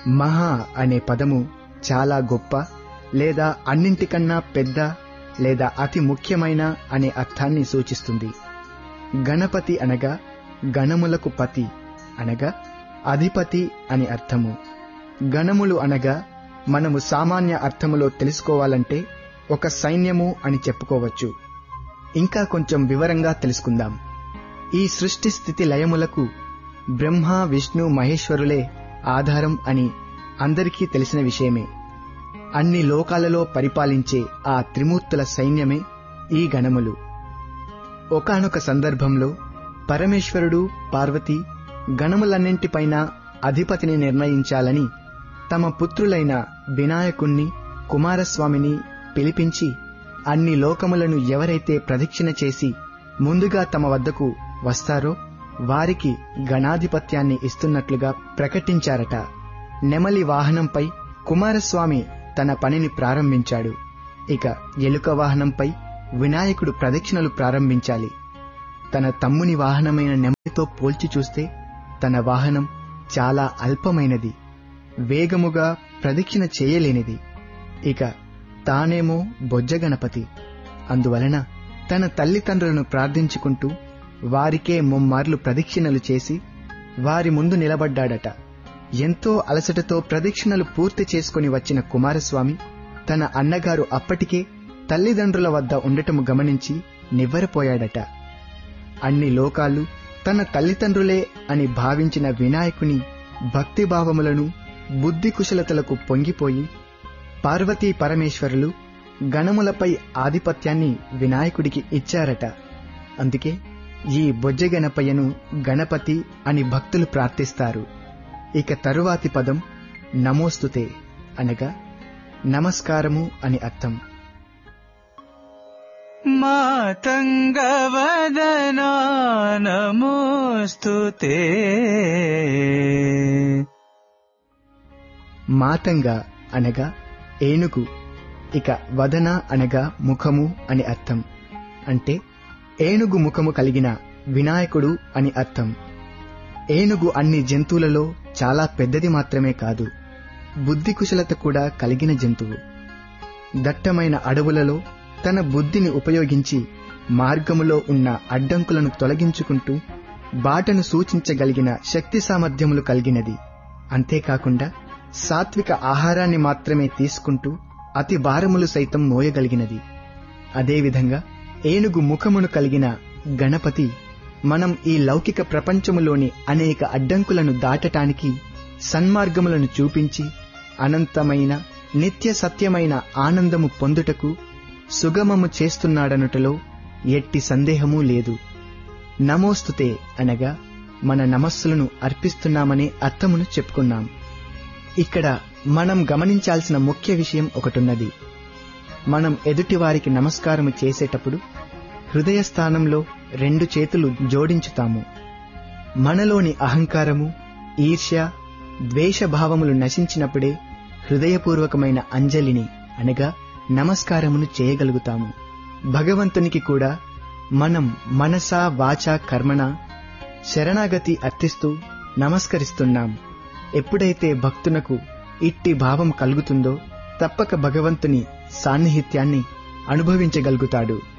మహా అనే పదము చాలా గొప్ప లేదా అన్నింటికన్నా పెద్ద లేదా అతి ముఖ్యమైన అనే అర్థాన్ని సూచిస్తుంది గణపతి అనగా గణములకు పతి అనగా అధిపతి అని అర్థము గణములు అనగా మనము సామాన్య అర్థములో తెలుసుకోవాలంటే ఒక సైన్యము అని చెప్పుకోవచ్చు ఇంకా కొంచెం వివరంగా తెలుసుకుందాం ఈ సృష్టి స్థితి లయములకు బ్రహ్మ విష్ణు మహేశ్వరులే ఆధారం అని అందరికీ తెలిసిన విషయమే అన్ని లోకాలలో పరిపాలించే ఆ త్రిమూర్తుల సైన్యమే ఈ గణములు ఒకానొక సందర్భంలో పరమేశ్వరుడు పార్వతి గణములన్నింటిపైన అధిపతిని నిర్ణయించాలని తమ పుత్రులైన వినాయకుణ్ణి కుమారస్వామిని పిలిపించి అన్ని లోకములను ఎవరైతే ప్రదక్షిణ చేసి ముందుగా తమ వద్దకు వస్తారో వారికి గణాధిపత్యాన్ని ఇస్తున్నట్లుగా ప్రకటించారట నెమలి వాహనంపై కుమారస్వామి తన పనిని ప్రారంభించాడు ఇక ఎలుక వాహనంపై వినాయకుడు ప్రదక్షిణలు ప్రారంభించాలి తన తమ్ముని వాహనమైన నెమలితో పోల్చి చూస్తే తన వాహనం చాలా అల్పమైనది వేగముగా ప్రదక్షిణ చేయలేనిది ఇక తానేమో బొజ్జగణపతి అందువలన తన తల్లిదండ్రులను ప్రార్థించుకుంటూ వారికే ముమ్మార్లు ప్రదక్షిణలు చేసి వారి ముందు నిలబడ్డాడట ఎంతో అలసటతో ప్రదక్షిణలు పూర్తి చేసుకుని వచ్చిన కుమారస్వామి తన అన్నగారు అప్పటికే తల్లిదండ్రుల వద్ద ఉండటము గమనించి నివ్వెరపోయాడట అన్ని లోకాలు తన తల్లిదండ్రులే అని భావించిన వినాయకుని భక్తిభావములను బుద్ధి కుశలతలకు పొంగిపోయి పార్వతీ పరమేశ్వరులు గణములపై ఆధిపత్యాన్ని వినాయకుడికి ఇచ్చారట అందుకే ఈ బొజ్జగణపయ్యను గణపతి అని భక్తులు ప్రార్థిస్తారు ఇక తరువాతి పదం నమోస్తుతే అనగా నమస్కారము అని అర్థం మాతంగవదనా నమోస్తు మాతంగ అనగా ఏనుగు ఇక వదన అనగా ముఖము అని అర్థం అంటే ఏనుగు ముఖము కలిగిన వినాయకుడు అని అర్థం ఏనుగు అన్ని జంతువులలో చాలా పెద్దది మాత్రమే కాదు బుద్ధి కుశలత కూడా కలిగిన జంతువు దట్టమైన అడవులలో తన బుద్ధిని ఉపయోగించి మార్గములో ఉన్న అడ్డంకులను తొలగించుకుంటూ బాటను సూచించగలిగిన శక్తి సామర్థ్యములు కలిగినది అంతేకాకుండా సాత్విక ఆహారాన్ని మాత్రమే తీసుకుంటూ అతి భారములు సైతం మోయగలిగినది అదేవిధంగా ఏనుగు ముఖమును కలిగిన గణపతి మనం ఈ లౌకిక ప్రపంచములోని అనేక అడ్డంకులను దాటటానికి సన్మార్గములను చూపించి అనంతమైన నిత్య సత్యమైన ఆనందము పొందుటకు సుగమము చేస్తున్నాడనుటలో ఎట్టి సందేహమూ లేదు నమోస్తుతే అనగా మన నమస్సులను అర్పిస్తున్నామనే అర్థమును చెప్పుకున్నాం ఇక్కడ మనం గమనించాల్సిన ముఖ్య విషయం ఒకటున్నది మనం ఎదుటివారికి నమస్కారము చేసేటప్పుడు హృదయ స్థానంలో రెండు చేతులు జోడించుతాము మనలోని అహంకారము ఈర్ష్య ద్వేషభావములు నశించినప్పుడే హృదయపూర్వకమైన అంజలిని అనగా నమస్కారమును చేయగలుగుతాము భగవంతునికి కూడా మనం మనసా వాచా కర్మణ శరణాగతి అర్థిస్తూ నమస్కరిస్తున్నాం ఎప్పుడైతే భక్తునకు ఇట్టి భావం కలుగుతుందో తప్పక భగవంతుని సాన్నిహిత్యాన్ని అనుభవించగలుగుతాడు